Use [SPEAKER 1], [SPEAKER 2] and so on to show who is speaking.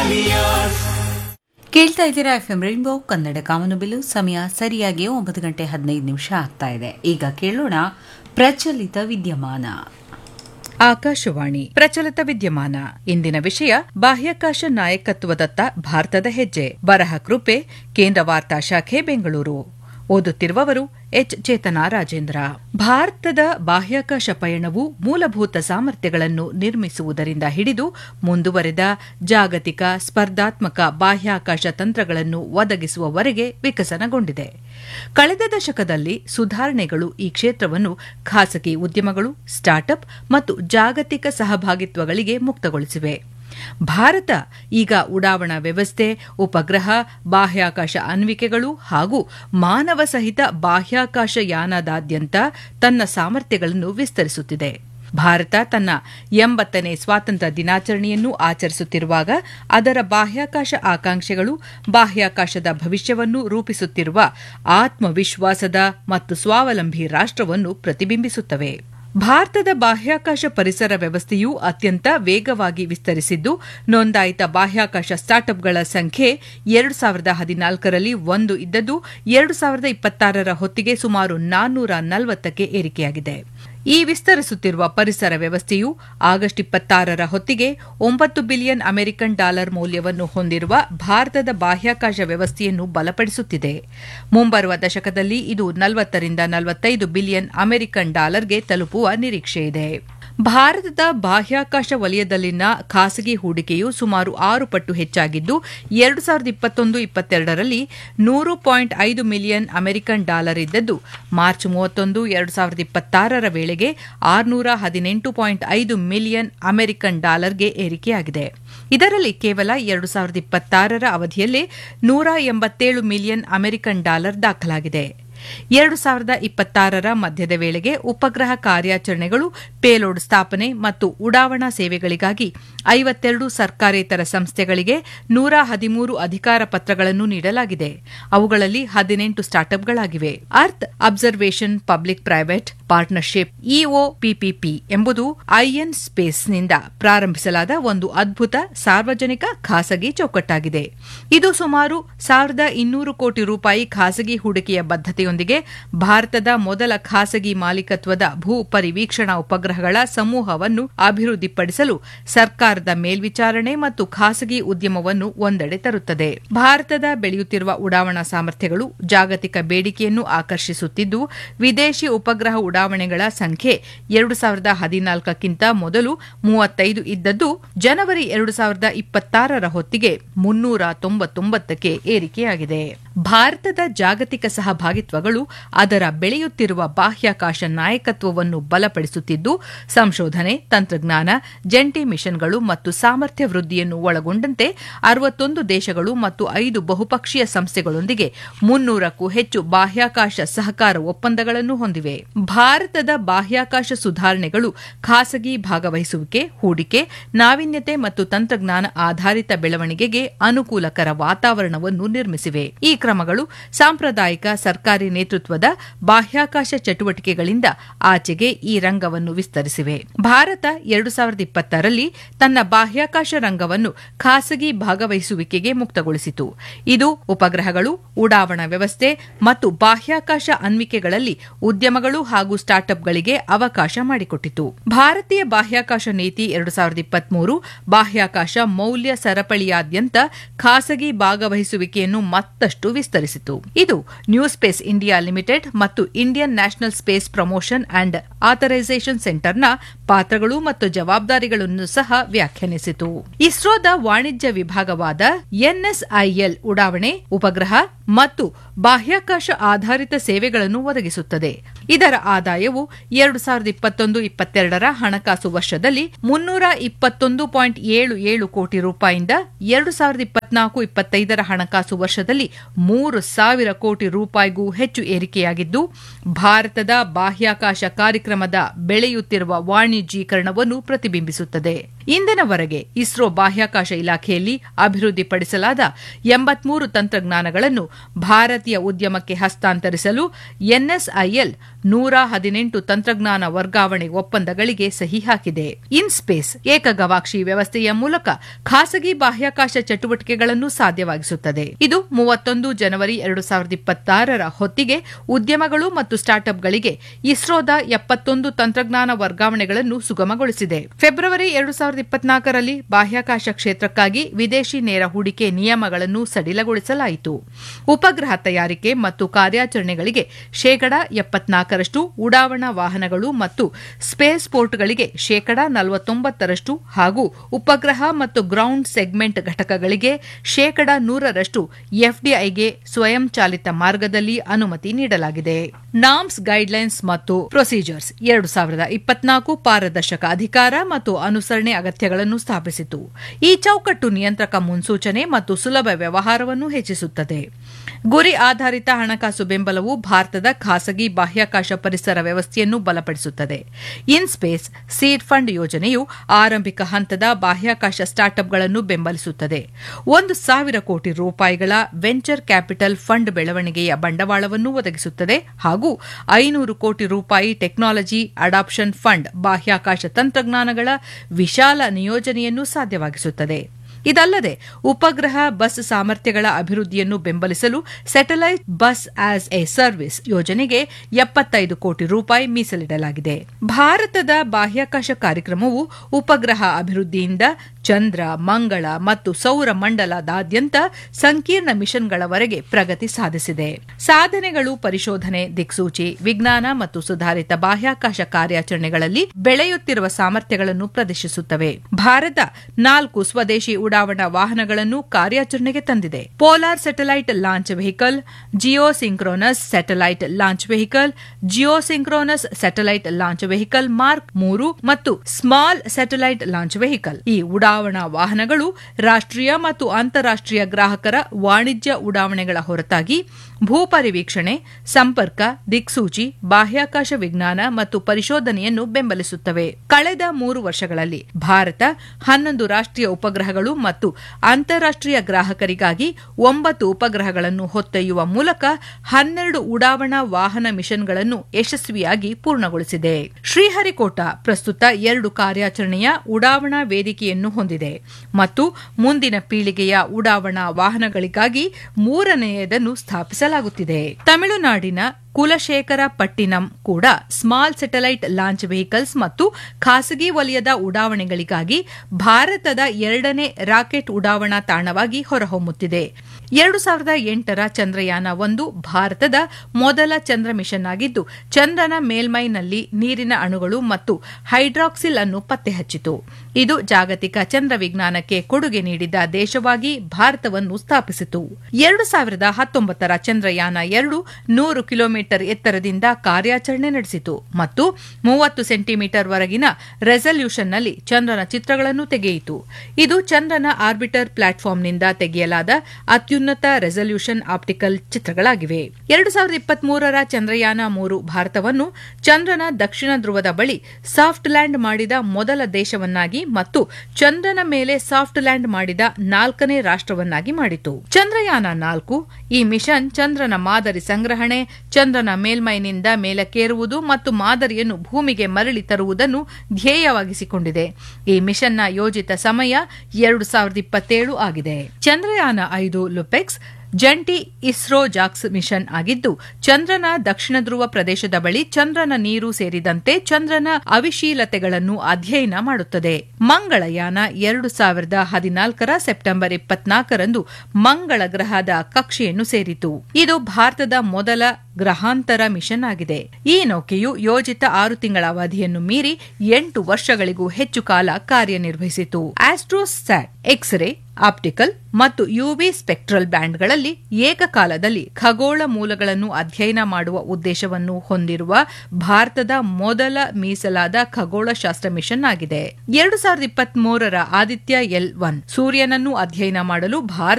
[SPEAKER 1] ಕೇಳ್ತಾ ಇದ್ದೀರಾ F M rainbow Kannada ಕಾಮನಬಿಲ್ಲು ಸಮಯ ಸರಿಯಾಗಿ ಒಂಬತ್ತು ಗಂಟೆ ಹದಿನೈದು ನಿಮಿಷ ಆಗ್ತಾ ಇದೆ ಈಗ ಕೇಳೋಣ ಪ್ರಚಲಿತ ವಿದ್ಯಮಾನ
[SPEAKER 2] ಆಕಾಶವಾಣಿ ಪ್ರಚಲಿತ ವಿದ್ಯಮಾನ ಇಂದಿನ ವಿಷಯ ಬಾಹ್ಯಾಕಾಶ ನಾಯಕತ್ವದತ್ತ ಭಾರತದ ಹೆಜ್ಜೆ ಬರಹ ಕೃಪೆ ಕೇಂದ್ರ ವಾರ್ತಾ ಶಾಖೆ ಬೆಂಗಳೂರು ಓದುತ್ತಿರುವವರು ಎಚ್ ಚೇತನಾ ರಾಜೇಂದ್ರ ಭಾರತದ ಬಾಹ್ಯಾಕಾಶ ಪಯಣವು ಮೂಲಭೂತ ಸಾಮರ್ಥ್ಯಗಳನ್ನು ನಿರ್ಮಿಸುವುದರಿಂದ ಹಿಡಿದು ಮುಂದುವರೆದ ಜಾಗತಿಕ ಸ್ಪರ್ಧಾತ್ಮಕ ಬಾಹ್ಯಾಕಾಶ ತಂತ್ರಗಳನ್ನು ಒದಗಿಸುವವರೆಗೆ ವಿಕಸನಗೊಂಡಿದೆ ಕಳೆದ ದಶಕದಲ್ಲಿ ಸುಧಾರಣೆಗಳು ಈ ಕ್ಷೇತ್ರವನ್ನು ಖಾಸಗಿ ಉದ್ಯಮಗಳು ಸ್ಟಾರ್ಟ್ಅಪ್ ಮತ್ತು ಜಾಗತಿಕ ಸಹಭಾಗಿತ್ವಗಳಿಗೆ ಮುಕ್ತಗೊಳಿಸಿವೆ ಭಾರತ ಈಗ ಉಡಾವಣಾ ವ್ಯವಸ್ಥೆ ಉಪಗ್ರಹ ಬಾಹ್ಯಾಕಾಶ ಅನ್ವಿಕೆಗಳು ಹಾಗೂ ಮಾನವ ಸಹಿತ ಬಾಹ್ಯಾಕಾಶ ಯಾನದಾದ್ಯಂತ ತನ್ನ ಸಾಮರ್ಥ್ಯಗಳನ್ನು ವಿಸ್ತರಿಸುತ್ತಿದೆ ಭಾರತ ತನ್ನ ಎಂಬತ್ತನೇ ಸ್ವಾತಂತ್ರ್ಯ ದಿನಾಚರಣೆಯನ್ನು ಆಚರಿಸುತ್ತಿರುವಾಗ ಅದರ ಬಾಹ್ಯಾಕಾಶ ಆಕಾಂಕ್ಷೆಗಳು ಬಾಹ್ಯಾಕಾಶದ ಭವಿಷ್ಯವನ್ನು ರೂಪಿಸುತ್ತಿರುವ ಆತ್ಮವಿಶ್ವಾಸದ ಮತ್ತು ಸ್ವಾವಲಂಬಿ ರಾಷ್ಟ್ರವನ್ನು ಪ್ರತಿಬಿಂಬಿಸುತ್ತವೆ ಭಾರತದ ಬಾಹ್ಯಾಕಾಶ ಪರಿಸರ ವ್ಯವಸ್ಥೆಯು ಅತ್ಯಂತ ವೇಗವಾಗಿ ವಿಸ್ತರಿಸಿದ್ದು ನೋಂದಾಯಿತ ಬಾಹ್ಯಾಕಾಶ ಸ್ಟಾರ್ಟ್ಅಪ್ಗಳ ಸಂಖ್ಯೆ ಎರಡು ಸಾವಿರದ ಹದಿನಾಲ್ಕರಲ್ಲಿ ಒಂದು ಇದ್ದದ್ದು ಎರಡು ಸಾವಿರದ ಇಪ್ಪತ್ತಾರರ ಹೊತ್ತಿಗೆ ಸುಮಾರು ನಾನ್ನೂರ ನಲವತ್ತಕ್ಕೆ ಏರಿಕೆಯಾಗಿದೆ ಈ ವಿಸ್ತರಿಸುತ್ತಿರುವ ಪರಿಸರ ವ್ಯವಸ್ಥೆಯು ಆಗಸ್ಟ್ ಇಪ್ಪತ್ತಾರರ ಹೊತ್ತಿಗೆ ಒಂಬತ್ತು ಬಿಲಿಯನ್ ಅಮೆರಿಕನ್ ಡಾಲರ್ ಮೌಲ್ಯವನ್ನು ಹೊಂದಿರುವ ಭಾರತದ ಬಾಹ್ಯಾಕಾಶ ವ್ಯವಸ್ಥೆಯನ್ನು ಬಲಪಡಿಸುತ್ತಿದೆ ಮುಂಬರುವ ದಶಕದಲ್ಲಿ ಇದು ನಲವತ್ತರಿಂದ ನಲವತ್ತೈದು ಬಿಲಿಯನ್ ಅಮೆರಿಕನ್ ಡಾಲರ್ಗೆ ತಲುಪುವ ನಿರೀಕ್ಷೆಯಿದೆ ಭಾರತದ ಬಾಹ್ಯಾಕಾಶ ವಲಯದಲ್ಲಿನ ಖಾಸಗಿ ಹೂಡಿಕೆಯು ಸುಮಾರು ಆರು ಪಟ್ಟು ಹೆಚ್ಚಾಗಿದ್ದು ಎರಡು ಸಾವಿರದ ಇಪ್ಪತ್ತೊಂದು ಇಪ್ಪತ್ತೆರಡರಲ್ಲಿ ನೂರು ಪಾಯಿಂಟ್ ಐದು ಮಿಲಿಯನ್ ಅಮೆರಿಕನ್ ಡಾಲರ್ ಇದ್ದದ್ದು ಮಾರ್ಚ್ ಮೂವತ್ತೊಂದು ಎರಡು ಸಾವಿರದ ಇಪ್ಪತ್ತಾರರ ವೇಳೆಗೆ ಆರುನೂರ ಹದಿನೆಂಟು ಪಾಯಿಂಟ್ ಐದು ಮಿಲಿಯನ್ ಅಮೆರಿಕನ್ ಡಾಲರ್ಗೆ ಏರಿಕೆಯಾಗಿದೆ ಇದರಲ್ಲಿ ಕೇವಲ ಎರಡು ಸಾವಿರದ ಇಪ್ಪತ್ತಾರರ ಅವಧಿಯಲ್ಲೇ ನೂರ ಎಂಬತ್ತೇಳು ಮಿಲಿಯನ್ ಅಮೆರಿಕನ್ ಡಾಲರ್ ದಾಖಲಾಗಿದೆ ಎರಡು ಸಾವಿರದ ಇಪ್ಪತ್ತಾರರ ಮಧ್ಯದ ವೇಳೆಗೆ ಉಪಗ್ರಹ ಕಾರ್ಯಾಚರಣೆಗಳು ಪೇಲೋಡ್ ಸ್ಥಾಪನೆ ಮತ್ತು ಉಡಾವಣಾ ಸೇವೆಗಳಿಗಾಗಿ ಐವತ್ತೆರಡು ಸರ್ಕಾರೇತರ ಸಂಸ್ಥೆಗಳಿಗೆ ನೂರ ಹದಿಮೂರು ಅಧಿಕಾರ ಪತ್ರಗಳನ್ನು ನೀಡಲಾಗಿದೆ ಅವುಗಳಲ್ಲಿ ಹದಿನೆಂಟು ಸ್ಟಾರ್ಟ್ಅಪ್ಗಳಾಗಿವೆ earth observation public private partnership EOPPP ಎಂಬುದು ಐಎನ್ ಸ್ಪೇಸ್ನಿಂದ ಪ್ರಾರಂಭಿಸಲಾದ ಒಂದು ಅದ್ಭುತ ಸಾರ್ವಜನಿಕ ಖಾಸಗಿ ಚೌಕಟ್ಟಾಗಿದೆ ಇದು ಸುಮಾರು ಸಾವಿರದ ಇನ್ನೂರು ಕೋಟಿ ರೂಪಾಯಿ ಖಾಸಗಿ ಹೂಡಿಕೆಯ ಬದ್ಧತೆಯೊಂದಿಗೆ ಭಾರತದ ಮೊದಲ ಖಾಸಗಿ ಮಾಲೀಕತ್ವದ ಭೂ ಪರಿವೀಕ್ಷಣಾ ಉಪಗ್ರಹಗಳ ಸಮೂಹವನ್ನು ಅಭಿವೃದ್ಧಿಪಡಿಸಲು ಸರ್ಕಾರದ ಮೇಲ್ವಿಚಾರಣೆ ಮತ್ತು ಖಾಸಗಿ ಉದ್ಯಮವನ್ನು ಒಂದೆಡೆ ತರುತ್ತದೆ ಭಾರತದ ಬೆಳೆಯುತ್ತಿರುವ ಉಡಾವಣಾ ಸಾಮರ್ಥ್ಯಗಳು ಜಾಗತಿಕ ಬೇಡಿಕೆಯನ್ನು ಆಕರ್ಷಿಸುತ್ತಿದ್ದು ವಿದೇಶಿ ಉಪಗ್ರಹ ಉಡಾವಣೆಗಳ ಸಂಖ್ಯೆ ಎರಡು ಸಾವಿರದ ಹದಿನಾಲ್ಕಕ್ಕಿಂತ ಮೊದಲು ಮೂವತ್ತೈದು ಇದ್ದದ್ದು ಜನವರಿ ಎರಡು ಸಾವಿರದ ಇಪ್ಪತ್ತಾರರ ಹೊತ್ತಿಗೆ ಮುನ್ನೂರ ತೊಂಬತ್ತೊಂಬತ್ತಕ್ಕೆ ಏರಿಕೆಯಾಗಿದೆ ಭಾರತದ ಜಾಗತಿಕ ಸಹಭಾಗಿತ್ವಗಳು ಅದರ ಬೆಳೆಯುತ್ತಿರುವ ಬಾಹ್ಯಾಕಾಶ ನಾಯಕತ್ವವನ್ನು ಬಲಪಡಿಸುತ್ತಿದ್ದು ಸಂಶೋಧನೆ ತಂತ್ರಜ್ಞಾನ ಜಂಟಿ ಮಿಷನ್ಗಳು ಮತ್ತು ಸಾಮರ್ಥ್ಯ ವೃದ್ಧಿಯನ್ನು ಒಳಗೊಂಡಂತೆ ಅರವತ್ತೊಂದು ದೇಶಗಳು ಮತ್ತು ಐದು ಬಹುಪಕ್ಷೀಯ ಸಂಸ್ಥೆಗಳೊಂದಿಗೆ ಮುನ್ನೂರಕ್ಕೂ ಹೆಚ್ಚು ಬಾಹ್ಯಾಕಾಶ ಸಹಕಾರ ಒಪ್ಪಂದಗಳನ್ನು ಹೊಂದಿವೆ ಭಾರತದ ಬಾಹ್ಯಾಕಾಶ ಸುಧಾರಣೆಗಳು ಖಾಸಗಿ ಭಾಗವಹಿಸುವಿಕೆ ಹೂಡಿಕೆ ನಾವೀನ್ಯತೆ ಮತ್ತು ತಂತ್ರಜ್ಞಾನ ಆಧಾರಿತ ಬೆಳವಣಿಗೆಗೆ ಅನುಕೂಲಕರ ವಾತಾವರಣವನ್ನು ನಿರ್ಮಿಸಿವೆ ಈ ಕ್ರಮಗಳು ಸಾಂಪ್ರದಾಯಿಕ ಸರ್ಕಾರಿ ನೇತೃತ್ವದ ಬಾಹ್ಯಾಕಾಶ ಚಟುವಟಿಕೆಗಳಿಂದ ಆಚೆಗೆ ಈ ರಂಗವನ್ನು ವಿಸ್ತರಿಸಿವೆ ಭಾರತ ಎರಡು ಸಾವಿರದ ಇಪ್ಪತ್ತರಲ್ಲಿ ತನ್ನ ಬಾಹ್ಯಾಕಾಶ ರಂಗವನ್ನು ಖಾಸಗಿ ಭಾಗವಹಿಸುವಿಕೆಗೆ ಮುಕ್ತಗೊಳಿಸಿತು ಇದು ಉಪಗ್ರಹಗಳು ಉಡಾವಣಾ ವ್ಯವಸ್ಥೆ ಮತ್ತು ಬಾಹ್ಯಾಕಾಶ ಅನ್ವಿಕೆಗಳಲ್ಲಿ ಉದ್ಯಮಗಳು ಹಾಗೂ ಸ್ಟಾರ್ಟ್ಅಪ್ಗಳಿಗೆ ಅವಕಾಶ ಮಾಡಿಕೊಟ್ಟಿತು ಭಾರತೀಯ ಬಾಹ್ಯಾಕಾಶ ನೀತಿ ಎರಡು ಸಾವಿರದ ಇಪ್ಪತ್ಮೂರು ಬಾಹ್ಯಾಕಾಶ ಮೌಲ್ಯ ಸರಪಳಿಯಾದ್ಯಂತ ಖಾಸಗಿ ಭಾಗವಹಿಸುವಿಕೆಯನ್ನು ಮತ್ತಷ್ಟು ವಿಸ್ತರಿಸಿತು ಇದು ನ್ಯೂ ಸ್ಪೇಸ್ ಇಂಡಿಯಾ ಲಿಮಿಟೆಡ್ ಮತ್ತು Indian national space promotion and authorisation ಸೆಂಟರ್ನ ಪಾತ್ರಗಳು ಮತ್ತು ಜವಾಬ್ದಾರಿಗಳನ್ನು ಸಹ ವ್ಯಾಖ್ಯಾನಿಸಿತು ಇಸ್ರೋದ ವಾಣಿಜ್ಯ ವಿಭಾಗವಾದ ಎನ್ಎಸ್ಐಎಲ್ ಉಡಾವಣೆ ಉಪಗ್ರಹ ಮತ್ತು ಬಾಹ್ಯಾಕಾಶ ಆಧಾರಿತ ಸೇವೆಗಳನ್ನು ಒದಗಿಸುತ್ತದೆ ಇದರ ಆದಾಯವು ಎರಡು ಸಾವಿರದ ಇಪ್ಪತ್ತೊಂದು ಇಪ್ಪತ್ತೆರಡರ ಹಣಕಾಸು ವರ್ಷದಲ್ಲಿ ಮುನ್ನೂರ ಇಪ್ಪತ್ತೊಂದು ಪಾಯಿಂಟ್ ಏಳು ಏಳು ಕೋಟಿ ರೂಪಾಯಿಂದ ಎರಡು ಸಾವಿರದ ಇಪ್ಪತ್ನಾಲ್ಕು ಇಪ್ಪತ್ತೈದರ ಹಣಕಾಸು ವರ್ಷದಲ್ಲಿ ಮೂರು ಸಾವಿರ ಕೋಟಿ ರೂಪಾಯಿಗೂ ಹೆಚ್ಚು ಏರಿಕೆಯಾಗಿದ್ದು ಭಾರತದ ಬಾಹ್ಯಾಕಾಶ ಕಾರ್ಯಕ್ರಮದ ಬೆಳೆಯುತ್ತಿರುವ ವಾಣಿಜ್ಯೀಕರಣವನ್ನು ಪ್ರತಿಬಿಂಬಿಸುತ್ತದೆ ಇಂದಿನವರೆಗೆ ಇಸ್ರೋ ಬಾಹ್ಯಾಕಾಶ ಇಲಾಖೆಯಲ್ಲಿ ಅಭಿವೃದ್ಧಿಪಡಿಸಲಾದ ಎಂಬತ್ಮೂರು ತಂತ್ರಜ್ಞಾನಗಳನ್ನು ಭಾರತೀಯ ಉದ್ಯಮಕ್ಕೆ ಹಸ್ತಾಂತರಿಸಲು ಎನ್ಎಸ್ಐಎಲ್ ನೂರ ಹದಿನೆಂಟು ತಂತ್ರಜ್ಞಾನ ವರ್ಗಾವಣೆ ಒಪ್ಪಂದಗಳಿಗೆ ಸಹಿ ಹಾಕಿದೆ ಇನ್ಸ್ಪೇಸ್ ಏಕಗವಾಕ್ಷಿ ವ್ಯವಸ್ಥೆಯ ಮೂಲಕ ಖಾಸಗಿ ಬಾಹ್ಯಾಕಾಶ ಚಟುವಟಿಕೆಗಳನ್ನು ಸಾಧ್ಯವಾಗಿಸುತ್ತದೆ ಇದು ಮೂವತ್ತೊಂದು ಜನವರಿ ಎರಡು ಸಾವಿರದ ಇಪ್ಪತ್ತಾರರ ಹೊತ್ತಿಗೆ ಉದ್ಯಮಗಳು ಮತ್ತು ಸ್ಟಾರ್ಟ್ಅಪ್ಗಳಿಗೆ ಇಸ್ರೋದ ಎಪ್ಪತ್ತೊಂದು ತಂತ್ರಜ್ಞಾನ ವರ್ಗಾವಣೆಗಳನ್ನು ಸುಗಮಗೊಳಿಸಿದೆ ಫೆಬ್ರವರಿ ಎರಡು ಸಾವಿರದ ಇಪ್ಪತ್ನಾಲ್ಕರಲ್ಲಿ ಬಾಹ್ಯಾಕಾಶ ಕ್ಷೇತ್ರಕ್ಕಾಗಿ ವಿದೇಶಿ ನೇರ ಹೂಡಿಕೆ ನಿಯಮಗಳನ್ನು ಸಡಿಲಗೊಳಿಸಲಾಯಿತು ಉಪಗ್ರಹ ತಯಾರಿಕೆ ಮತ್ತು ಕಾರ್ಯಾಚರಣೆಗಳಿಗೆ ಶೇಕಡಾ ಎಪ್ಪತ್ನಾಲ್ಕರಷ್ಟು ಉಡಾವಣಾ ವಾಹನಗಳು ಮತ್ತು ಸ್ಪೇಸ್ ಪೋರ್ಟ್ಗಳಿಗೆ ಶೇಕಡಾ ನಲವತ್ತೊಂಬತ್ತರಷ್ಟು ಹಾಗೂ ಉಪಗ್ರಹ ಮತ್ತು ಗ್ರೌಂಡ್ ಸೆಗ್ಮೆಂಟ್ ಘಟಕಗಳಿಗೆ ಶೇಕಡಾ ನೂರರಷ್ಟು ಎಫ್ಡಿಐಗೆ ಸ್ವಯಂಚಾಲಿತ ಮಾರ್ಗದಲ್ಲಿ ಅನುಮತಿ ನೀಡಲಾಗಿದೆ ನಾಮ್ಸ್ ಗೈಡ್ಲೈನ್ಸ್ ಮತ್ತು ಪ್ರೊಸೀಜರ್ಸ್ ಎರಡು ಸಾವಿರದ ಇಪ್ಪತ್ನಾಲ್ಕು ಪಾರದರ್ಶಕ ಅಧಿಕಾರ ಮತ್ತು ಅನುಸರಣೆ ಅಗತ್ಯಗಳನ್ನು ಸ್ಥಾಪಿಸಿತು ಈ ಚೌಕಟ್ಟು ನಿಯಂತ್ರಕ ಮುನ್ಸೂಚನೆ ಮತ್ತು ಸುಲಭ ವ್ಯವಹಾರವನ್ನು ಹೆಚ್ಚಿಸುತ್ತದೆ ಗುರಿ ಆಧಾರಿತ ಹಣಕಾಸು ಬೆಂಬಲವು ಭಾರತದ ಖಾಸಗಿ ಬಾಹ್ಯಾಕಾಶ ಪರಿಸರ ವ್ಯವಸ್ಥೆಯನ್ನು ಬಲಪಡಿಸುತ್ತದೆ ಇನ್ಸ್ಪೇಸ್ ಸೀಡ್ ಫಂಡ್ ಯೋಜನೆಯು ಆರಂಭಿಕ ಹಂತದ ಬಾಹ್ಯಾಕಾಶ ಸ್ಟಾರ್ಟ್ಅಪ್ಗಳನ್ನು ಬೆಂಬಲಿಸುತ್ತದೆ ಒಂದು ಸಾವಿರ ಕೋಟಿ ರೂಪಾಯಿಗಳ ವೆಂಚರ್ ಕ್ಯಾಪಿಟಲ್ ಫಂಡ್ ಬೆಳವಣಿಗೆಯ ಬಂಡವಾಳವನ್ನು ಒದಗಿಸುತ್ತದೆ ಹಾಗೂ ಐನೂರು ಕೋಟಿ ರೂಪಾಯಿ ಟೆಕ್ನಾಲಜಿ ಅಡಾಪ್ಷನ್ ಫಂಡ್ ಬಾಹ್ಯಾಕಾಶ ತಂತ್ರಜ್ಞಾನಗಳ ವಿಶಾಲ ನಿಯೋಜನೆಯನ್ನು ಸಾಧ್ಯವಾಗಿಸುತ್ತದೆ ಇದಲ್ಲದೆ ಉಪಗ್ರಹ ಬಸ್ ಸಾಮರ್ಥ್ಯಗಳ ಅಭಿವೃದ್ಧಿಯನ್ನು ಬೆಂಬಲಿಸಲು satellite bus as a service ಯೋಜನೆಗೆ ಎಪ್ಪತ್ತೈದು ಕೋಟಿ ರೂಪಾಯಿ ಮೀಸಲಿಡಲಾಗಿದೆ ಭಾರತದ ಬಾಹ್ಯಾಕಾಶ ಕಾರ್ಯಕ್ರಮವು ಉಪಗ್ರಹ ಅಭಿವೃದ್ಧಿಯಿಂದ ಚಂದ್ರ ಮಂಗಳ ಮತ್ತು ಸೌರ ಮಂಡಲದಾದ್ಯಂತ ಸಂಕೀರ್ಣ ಮಿಷನ್ಗಳವರೆಗೆ ಪ್ರಗತಿ ಸಾಧಿಸಿದೆ ಸಾಧನೆಗಳು ಪರಿಶೋಧನೆ ದಿಕ್ಸೂಚಿ ವಿಜ್ಞಾನ ಮತ್ತು ಸುಧಾರಿತ ಬಾಹ್ಯಾಕಾಶ ಕಾರ್ಯಾಚರಣೆಗಳಲ್ಲಿ ಬೆಳೆಯುತ್ತಿರುವ ಸಾಮರ್ಥ್ಯಗಳನ್ನು ಪ್ರದರ್ಶಿಸುತ್ತವೆ ಭಾರತ ನಾಲ್ಕು ಸ್ವದೇಶಿ ಉಡಾವಣಾ ವಾಹನಗಳನ್ನು ಕಾರ್ಯಾಚರಣೆಗೆ ತಂದಿದೆ polar satellite launch vehicle geosynchronous satellite launch vehicle geosynchronous satellite launch vehicle mark ಮೂರು ಮತ್ತು ಸ್ಮಾಲ್ ಸ್ಯಾಟಲೈಟ್ ಲಾಂಚ್ ವೆಹಿಕಲ್ ಈ ಉಡಾವಣಾ ವಾಹನಗಳು ರಾಷ್ಟ್ರೀಯ ಮತ್ತು ಅಂತಾರಾಷ್ಟ್ರೀಯ ಗ್ರಾಹಕರ ವಾಣಿಜ್ಯ ಉಡಾವಣೆಗಳ ಹೊರತಾಗಿ ಭೂಪರಿವೀಕ್ಷಣೆ ಸಂಪರ್ಕ ದಿಕ್ಸೂಚಿ ಬಾಹ್ಯಾಕಾಶ ವಿಜ್ಞಾನ ಮತ್ತು ಪರಿಶೋಧನೆಯನ್ನು ಬೆಂಬಲಿಸುತ್ತವೆ ಕಳೆದ ಮೂರು ವರ್ಷಗಳಲ್ಲಿ ಭಾರತ ಹನ್ನೊಂದು ರಾಷ್ಟ್ರೀಯ ಉಪಗ್ರಹಗಳು ಮತ್ತು ಅಂತಾರಾಷ್ಟ್ರೀಯ ಗ್ರಾಹಕರಿಗಾಗಿ ಒಂಬತ್ತು ಉಪಗ್ರಹಗಳನ್ನು ಹೊತ್ತೊಯ್ಯುವ ಮೂಲಕ ಹನ್ನೆರಡು ಉಡಾವಣಾ ವಾಹನ ಮಿಷನ್ಗಳನ್ನು ಯಶಸ್ವಿಯಾಗಿ ಪೂರ್ಣಗೊಳಿಸಿದೆ ಶ್ರೀಹರಿಕೋಟ ಪ್ರಸ್ತುತ ಎರಡು ಕಾರ್ಯಾಚರಣೆಯ ಉಡಾವಣಾ ವೇದಿಕೆಯನ್ನು ಹೊಂದಿದೆ ಮತ್ತು ಮುಂದಿನ ಪೀಳಿಗೆಯ ಉಡಾವಣಾ ವಾಹನಗಳಿಗಾಗಿ ಮೂರನೆಯದನ್ನು ಸ್ಥಾಪಿಸಲಾಗುತ್ತಿದೆ ತಮಿಳುನಾಡಿನ ಕುಲಶೇಖರ ಪಟ್ಟಿನಂ ಕೂಡ ಸ್ಮಾಲ್ ಸ್ಯಾಟಲೈಟ್ ಲಾಂಚ್ ವೆಹಿಕಲ್ಸ್ ಮತ್ತು ಖಾಸಗಿ ವಲಯದ ಉಡಾವಣೆಗಳಿಗಾಗಿ ಭಾರತದ ಎರಡನೇ ರಾಕೆಟ್ ಉಡಾವಣಾ ತಾಣವಾಗಿ ಹೊರಹೊಮ್ಮುತ್ತಿದೆ ಎರಡು ಸಾವಿರದ ಎಂಟರ ಚಂದ್ರಯಾನ ಒಂದು ಭಾರತದ ಮೊದಲ ಚಂದ್ರ ಮಿಷನ್ ಆಗಿದ್ದು ಚಂದ್ರನ ಮೇಲ್ಮೈನಲ್ಲಿ ನೀರಿನ ಅಣುಗಳು ಮತ್ತು ಹೈಡ್ರಾಕ್ಸಿಲ್ ಅನ್ನು ಪತ್ತೆ ಹಚ್ಚಿತು ಇದು ಜಾಗತಿಕ ಚಂದ್ರ ವಿಜ್ಞಾನಕ್ಕೆ ಕೊಡುಗೆ ನೀಡಿದ ದೇಶವಾಗಿ ಭಾರತವನ್ನು ಸ್ಥಾಪಿಸಿತು ಎರಡು ಸಾವಿರದ ಹತ್ತೊಂಬತ್ತರ ಚಂದ್ರಯಾನ ಎರಡು ನೂರು ಕಿಲೋಮೀಟರ್ ಎತ್ತರದಿಂದ ಕಾರ್ಯಾಚರಣೆ ನಡೆಸಿತು ಮತ್ತು ಮೂವತ್ತು ಸೆಂಟಿಮೀಟರ್ ವರೆಗಿನ ರೆಸಲ್ಯೂಷನ್ನಲ್ಲಿ ಚಂದ್ರನ ಚಿತ್ರಗಳನ್ನು ತೆಗೆಯಿತು ಇದು ಚಂದ್ರನ ಆರ್ಬಿಟರ್ ಪ್ಲಾಟ್ಫಾರ್ಮ್ನಿಂದ ತೆಗೆಯಲಾದ ಅತ್ಯುನ್ನತ ರೆಸಲ್ಯೂಷನ್ ಆಪ್ಟಿಕಲ್ ಚಿತ್ರಗಳಾಗಿವೆ ಎರಡು ಸಾವಿರದ ಇಪ್ಪತ್ಮೂರರ ಚಂದ್ರಯಾನ ಮೂರು ಭಾರತವನ್ನು ಚಂದ್ರನ ದಕ್ಷಿಣ ಧ್ರುವದ ಬಳಿ ಸಾಫ್ಟ್ ಲ್ಯಾಂಡ್ ಮಾಡಿದ ಮೊದಲ ದೇಶವನ್ನಾಗಿ ಮತ್ತು ಚಂದ್ರನ ಮೇಲೆ ಸಾಫ್ಟ್ ಲ್ಯಾಂಡ್ ಮಾಡಿದ ನಾಲ್ಕನೇ ರಾಷ್ಟ್ರವನ್ನಾಗಿ ಮಾಡಿತು ಚಂದ್ರಯಾನ ನಾಲ್ಕು ಈ ಮಿಷನ್ ಚಂದ್ರನ ಮಾದರಿ ಸಂಗ್ರಹಣೆ ಚಂದ್ರನ ಮೇಲ್ಮೈನಿಂದ ಮೇಲಕ್ಕೇರುವುದು ಮತ್ತು ಮಾದರಿಯನ್ನು ಭೂಮಿಗೆ ಮರಳಿ ತರುವುದನ್ನು ಧ್ಯೇಯವಾಗಿಸಿಕೊಂಡಿದೆ ಈ ಮಿಷನ್ನ ಯೋಜಿತ ಸಮಯ ಎರಡು ಸಾವಿರದ ಇಪ್ಪತ್ತೇಳು ಆಗಿದೆ ಚಂದ್ರಯಾನ ಐದು ಲುಪೆಕ್ಸ್ ಜಂಟಿ ಇಸ್ರೋ ಜಾಕ್ಸ್ ಮಿಷನ್ ಆಗಿದ್ದು ಚಂದ್ರನ ದಕ್ಷಿಣ ಧ್ರುವ ಪ್ರದೇಶದ ಬಳಿ ಚಂದ್ರನ ನೀರು ಸೇರಿದಂತೆ ಚಂದ್ರನ ಅವಿಶೀಲತೆಗಳನ್ನು ಅಧ್ಯಯನ ಮಾಡುತ್ತದೆ ಮಂಗಳಯಾನ ಎರಡು ಸಾವಿರದ ಹದಿನಾಲ್ಕರ ಸೆಪ್ಟೆಂಬರ್ ಇಪ್ಪತ್ನಾಲ್ಕರಂದು ಮಂಗಳ ಗ್ರಹದ ಕಕ್ಷೆಯನ್ನು ಸೇರಿತು ಇದು ಭಾರತದ ಮೊದಲ ಗ್ರಹಾಂತರ ಮಿಷನ್ ಆಗಿದೆ ಈ ನೌಕೆಯು ಯೋಜಿತ ಆರು ತಿಂಗಳ ಅವಧಿಯನ್ನು ಮೀರಿ ಎಂಟು ವರ್ಷಗಳಿಗೂ ಹೆಚ್ಚು ಕಾಲ ಕಾರ್ಯನಿರ್ವಹಿಸಿತು ಆಸ್ಟ್ರೋಸ್ಯಾಟ್ ಎಕ್ಸ್ರೇ ಆಪ್ಟಿಕಲ್ ಮತ್ತು ಯುವಿ ಸ್ಪೆಕ್ಟ್ರಲ್ ಬ್ಯಾಂಡ್ಗಳಲ್ಲಿ ಏಕಕಾಲದಲ್ಲಿ ಖಗೋಳ ಮೂಲಗಳನ್ನು ಅಧ್ಯಯನ ಮಾಡುವ ಉದ್ದೇಶವನ್ನು ಹೊಂದಿರುವ ಭಾರತದ ಮೊದಲ ಮೀಸಲಾದ ಖಗೋಳಶಾಸ್ತ್ರ ಮಿಷನ್ ಆಗಿದೆ ಎರಡು ಸಾವಿರದ ಇಪ್ಪತ್ಮೂರರ ಆದಿತ್ಯ ಎಲ್ ಒನ್ ಸೂರ್ಯನನ್ನು ಅಧ್ಯಯನ ಮಾಡಲು ಭಾರತ